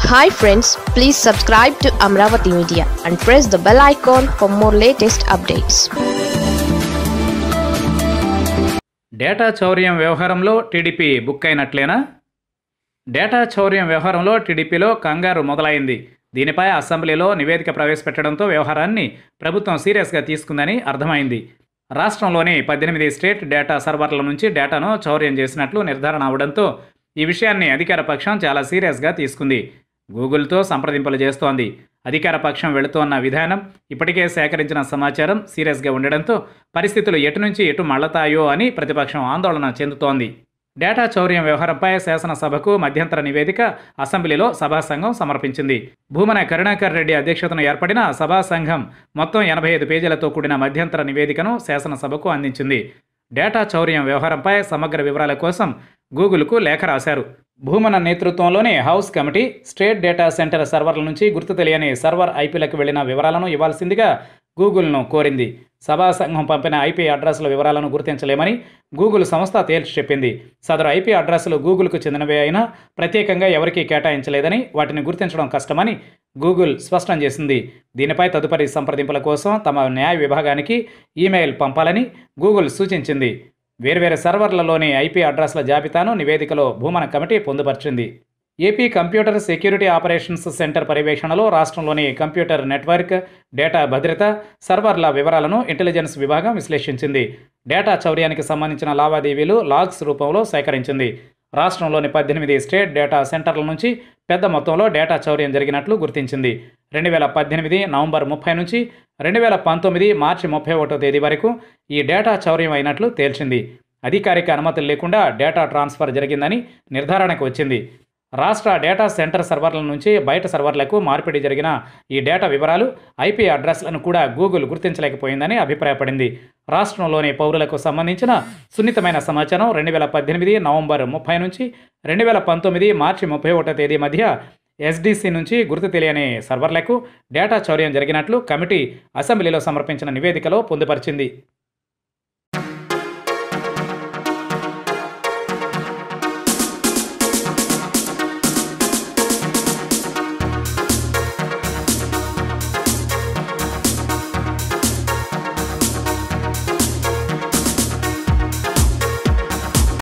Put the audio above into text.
hi friends please subscribe to Amaravati media and press the bell icon for more latest updates data చౌర్యం వ్యవహారంలో TDP book అయినట్లేనా data చౌర్యం వ్యవహారంలో టీడీపీలో కంగారు మొదలైంది దీనిపై అసెంబ్లీలో నివేదిక ప్రవేశపెట్టడంతో వ్యవహారాన్ని ప్రభుత్వం సీరియస్గా తీసుకుందని అర్థమైంది రాష్ట్రంలోని పద్దెనిమిది స్టేట్ డేటా సర్వర్ల నుంచి డేటాను చౌర్యం చేసినట్లు నిర్ధారణ అవడంతో ఈ విషయాన్ని అధికార పక్షం చాలా సీరియస్గా తీసుకుంది గూగుల్తో సంప్రదింపులు చేస్తోంది అధికార పక్షం వెళుతోన్న విధానం ఇప్పటికే సేకరించిన సమాచారం సీరియస్గా ఉండడంతో పరిస్థితులు ఎటు నుంచి ఎటు మళ్ళతాయో అని ప్రతిపక్షం ఆందోళన చెందుతోంది డేటా చౌర్యం వ్యవహారంపై శాసనసభకు మధ్యంతర నివేదిక అసెంబ్లీలో సభా సంఘం సమర్పించింది భూమన కరుణాకర్ రెడ్డి అధ్యక్షతన ఏర్పడిన సభా సంఘం మొత్తం ఎనభై ఐదు పేజీలతో కూడిన మధ్యంతర నివేదికను శాసనసభకు అందించింది డేటా చౌర్యం వ్యవహారంపై సమగ్ర వివరాల కోసం గూగుల్కు లేఖ రాశారు భూమన నేతృత్వంలోని house committee state data centre సర్వర్ల నుంచి గుర్తు తెలియని సర్వర్ ఐపీలకు వెళ్లిన వివరాలను ఇవ్వాల్సిందిగా గూగుల్ను కోరింది సభా సంఘం పంపిన ఐపీ అడ్రస్ల వివరాలను గుర్తించలేమని గూగుల్ సంస్థ తేల్చి చెప్పింది సదరు ఐపీ అడ్రస్లు గూగుల్కు చెందినవే అయినా ప్రత్యేకంగా ఎవరికీ కేటాయించలేదని వాటిని గుర్తించడం కష్టమని గూగుల్ స్పష్టం చేసింది దీనిపై తదుపరి సంప్రదింపుల కోసం తమ న్యాయ విభాగానికి ఈమెయిల్ పంపాలని గూగుల్ సూచించింది వేర్వేరు సర్వర్లలోని ఐపీ అడ్రస్ల జాబితాను నివేదికలో భూమన కమిటీ పొందుపరిచింది AP computer security operations centre పర్యవేక్షణలో రాష్ట్రంలోని కంప్యూటర్ నెట్వర్క్ డేటా భద్రత సర్వర్ల వివరాలను ఇంటెలిజెన్స్ విభాగం విశ్లేషించింది డేటా చౌర్యానికి సంబంధించిన లావాదేవీలు లాగ్స్ రూపంలో సేకరించింది రాష్ట్రంలోని పద్దెనిమిది స్టేట్ డేటా సెంటర్ల నుంచి పెద్ద మొత్తంలో డేటా చౌర్యం జరిగినట్లు గుర్తించింది రెండు వేల పద్దెనిమిది నవంబర్ ముప్పై నుంచి రెండు వేల పంతొమ్మిది మార్చి ముప్పై ఒకటో తేదీ వరకు ఈ డేటా చౌర్యం అయినట్లు తేల్చింది అధికారిక అనుమతులు లేకుండా డేటా ట్రాన్స్ఫర్ జరిగిందని నిర్ధారణకు వచ్చింది రాష్ట్ర డేటా సెంటర్ సర్వర్ల నుంచి బయట సర్వర్లకు మార్పిడి జరిగిన ఈ డేటా వివరాలు ఐపీ అడ్రస్లను కూడా గూగుల్ గుర్తించలేకపోయిందని అభిప్రాయపడింది రాష్ట్రంలోని పౌరులకు సంబంధించిన సున్నితమైన సమాచారం రెండు వేల పద్దెనిమిది నవంబర్ ముప్పై నుంచి రెండు వేల పంతొమ్మిది మార్చి ముప్పై ఒకటో తేదీ మధ్య ఎస్డీసీ నుంచి గుర్తు తెలియని సర్వర్లకు డేటా చౌర్యం జరిగినట్లు కమిటీ అసెంబ్లీలో సమర్పించిన నివేదికలో పొందుపరిచింది